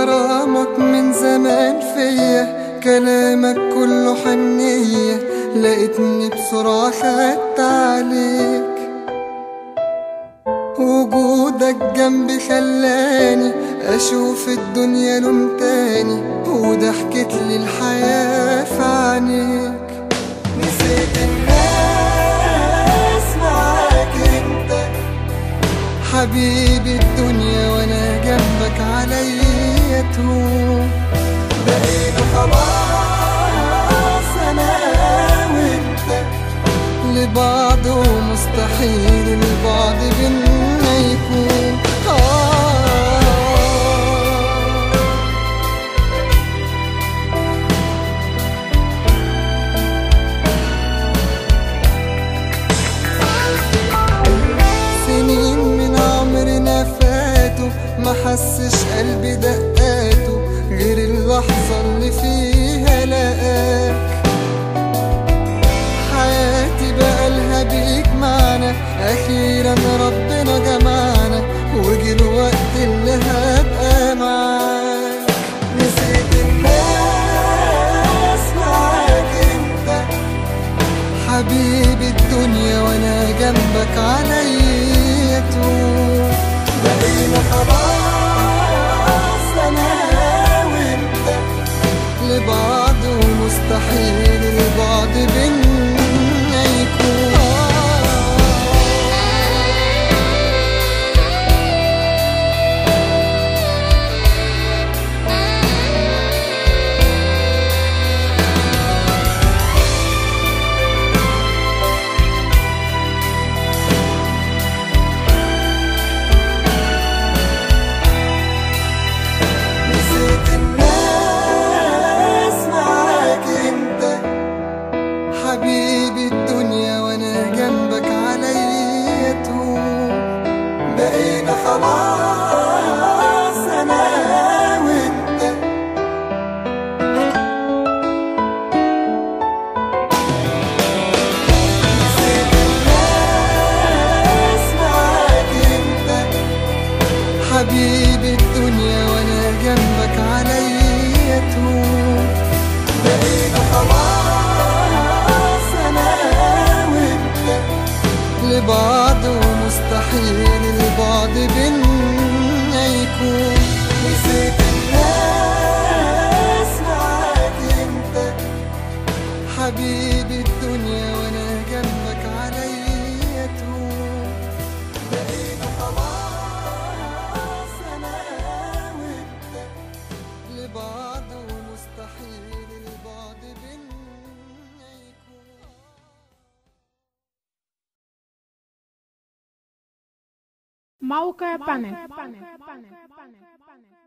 غرامك من زمان فيا كلامك كله حنية لقيتني بسرعة خدت عليك وجودك جنبي خلاني اشوف الدنيا لون تاني وضحكت لي الحياة في عينيك نسيت الناس معاك انت حبيبي الدنيا وانا جنبك عليا تهون بقينا خلاص انا وانت لبعض ومستحيل البعد بينا يكون آه سنين من عمرنا فاتوا ما حسش قلبي دقاته غير اللحظة اللي فيها لقاك حياتي بقى لها بيك معنا أخيرا ربنا جمعنا وجي الوقت اللي هبقى معاك نسيت الناس معاك انت حبيبي الدنيا وانا جنبك عليا طول بقينا خلاص انا وانت لبعض ومستحيل البعد بينا يكون نسيت الناس معاك انت حبيبي الدنيا وانا جنبك عليا طول بقينا خلاص انا وانت نسيت الناس معاك انت حبيبي الدنيا وانا جنبك عليا طول بقينا خلاص انا وانت لبعض ومستحيل البعد بينا يكون نسيت الناس معاك انت حبيبي الدنيا وانا جنبك عليا طول بقينا خلاص انا وانت لبعض ومستحيل البعد بينا يكون موقع بانل